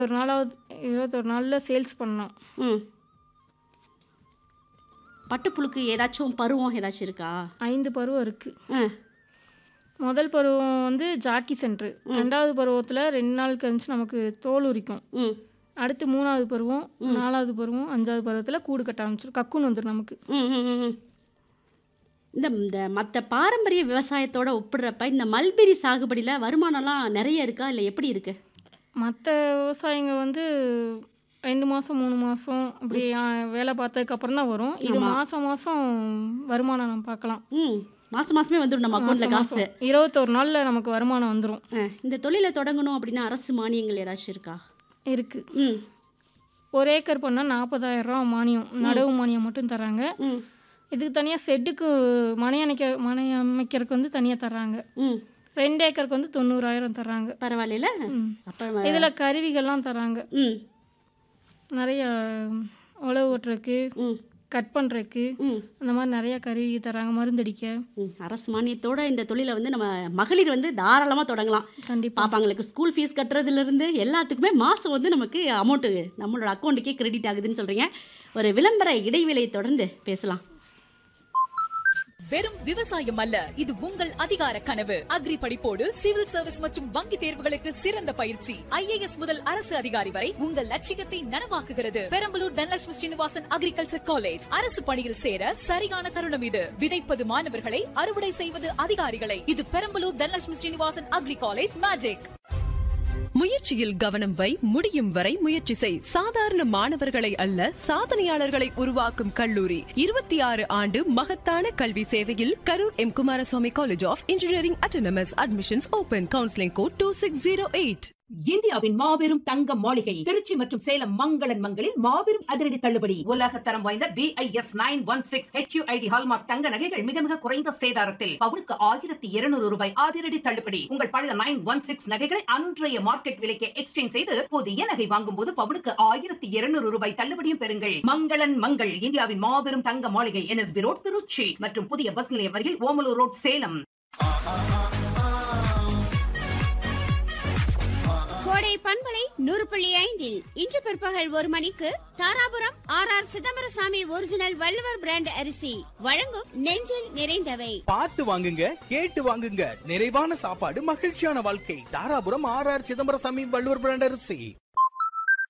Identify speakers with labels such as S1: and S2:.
S1: ஒரு நாளாவது இருபத்தொரு நாளில் சேல்ஸ் பண்ணோம்
S2: ம் பட்டுப்புழுக்கு ஏதாச்சும் பருவம் ஏதாச்சும் இருக்கா
S1: ஐந்து பருவம் இருக்குது
S2: ஆ
S1: முதல் பருவம் வந்து ஜாக்கி சென்ட்ரு ரெண்டாவது பருவத்தில் ரெண்டு நாள் கழிச்சு நமக்கு தோல் உரிக்கும்
S2: ம்
S1: அடுத்து மூணாவது பருவம் நாலாவது பருவம் அஞ்சாவது பருவத்தில் கூடு கட்ட ஆரம்பிச்சிடும் கக்குன்னு வந்துடும் நமக்கு
S2: ம், ம், ம், ம். இந்த இந்த மற்ற பாரம்பரிய விவசாயத்தோட ஒப்பிடுறப்ப இந்த மல்பெரி சாகுபடியில் வருமானம்லாம் நிறைய இருக்கா இல்லை எப்படி இருக்கு
S1: மற்ற விவசாயிங்க வந்து ரெண்டு மாதம் மூணு மாதம் அப்படி ஆ, வேலை பார்த்ததுக்கப்புறம் தான் வரும் இது மாதம் மாதம் வருமானம் நம்ம பார்க்கலாம்
S2: ம் மாதம் மாதமே வந்துடும் நம்ம அக்கௌண்ட்டில் காசு
S1: இருபத்தொரு நாளில் நமக்கு வருமானம் வந்துடும்
S2: ஆ, இந்த தொழிலை தொடங்கணும் அப்படின்னா அரசு மானியங்கள் ஏதாச்சும் இருக்கா
S1: இருக்குது
S2: ம்
S1: ஒரு ஏக்கர் பண்ணால் நாற்பதாயிரரூவா மானியம் நடவு மானியம் மட்டும் தராங்க
S2: ம்
S1: இதுக்கு தனியாக செட்டுக்கு மனை அமைக்க மனை அமைக்கிறதுக்கு வந்து தனியாக தர்றாங்க
S2: ம்
S1: ரெண்டு ஏக்கருக்கு வந்து தொண்ணூறாயிரம் தர்றாங்க
S2: பரவாயில்ல அப்போ
S1: இதில் கருவிகள்லாம் தராங்க
S2: ம்
S1: நிறைய உழவு ஓட்டுறதுக்கு
S2: ம்
S1: கட் பண்ணுறதுக்கு
S2: ம்
S1: அந்த மாதிரி நிறைய கருவி தராங்க மருந்தடிக்க
S2: ம், அரசு மானியத்தோட இந்த தொழிலை வந்து நம்ம மகளிர் வந்து தாராளமாக தொடங்கலாம்
S1: கண்டிப்பாக
S2: பாப்பாங்களுக்கு ஸ்கூல் ஃபீஸ் கட்டுறதுலேருந்து எல்லாத்துக்குமே மாதம் வந்து நமக்கு அமௌண்ட்டு நம்மளோட அக்கௌண்ட்டுக்கே கிரெடிட் ஆகுதுன்னு சொல்கிறீங்க ஒரு விளம்பர இடைவேளையை தொடர்ந்து பேசலாம்
S3: வெறும் விவசாயம் அல்ல இது உங்கள் அதிகார கனவு அக்ரி படிப்போடு சிவில் சர்வீஸ் மற்றும் வங்கி தேர்வுகளுக்கு சிறந்த பயிற்சி ஐஏஎஸ் முதல் அரசு அதிகாரி வரை உங்கள் லட்சியத்தை நனவாக்குகிறது பெரம்பலூர் தனலட்சுமி ஸ்ரீனிவாசன் அக்ரிகல்ச்சர் காலேஜ் அரசு பணியில் சேர சரியான தருணம் இது விதைப்பது மாணவர்களை அறுவடை செய்வது அதிகாரிகளை இது Perambalur Dhanalakshmi Srinivasan agri college magic
S4: முயற்சியில் கவனம் வை முடியும் வரை முயற்சி செய் சாதாரண மாணவர்களை அல்ல சாதனையாளர்களை உருவாக்கும் கல்லூரி இருபத்தி ஆறு ஆண்டு மகத்தான கல்வி சேவையில் Karur M Kumaraswamy college of engineering autonomous admissions open counselling code two six zero eight
S5: இந்தியாவின் மாபெரும் தங்க மாளிகை திருச்சி மற்றும் சேலம் மங்களன் மங்களில் மாபெரும் அதிரடி தள்ளுபடி
S6: உலக தரம் வாய்ந்த BIS nine one six HUID hallmark தங்க நகைகள் மிக மிக குறைந்த சேதாரத்தில் பவுனுக்கு ஆயிரத்தி இருநூறு ரூபாய் அதிரடி தள்ளுபடி உங்கள் பழைய நைன் ஒன் சிக்ஸ் நகைகளை அன்றைய மார்க்கெட் விலைக்கு எக்ஸ்சேஞ்ச் செய்து புதிய நகை வாங்கும் போது பவுனுக்கு ஆயிரத்தி இருநூறு ரூபாய் தள்ளுபடியும் பெறுங்கள் மங்களன் மங்கள் இந்தியாவின் மாபெரும் தங்க மாளிகை என்எஸ்பி ரோட் திருச்சி மற்றும் புதிய பஸ் நிலையம் அருகில் ஓமலூர் ரோட் சேலம்
S7: கோடை பண்பலை நூறு புள்ளி ஐந்தில் இன்று பிற்பகல் ஒரு மணிக்கு Dharapuram R R Chidambarasamy original Valluvar brand அரிசி வழங்கும் நெஞ்சில் நிறைந்தவை
S8: பார்த்து வாங்குங்க கேட்டு வாங்குங்க நிறைவான சாப்பாடு மகிழ்ச்சியான வாழ்க்கை Dharapuram R R Chidambarasamy Valluvar brand அரிசி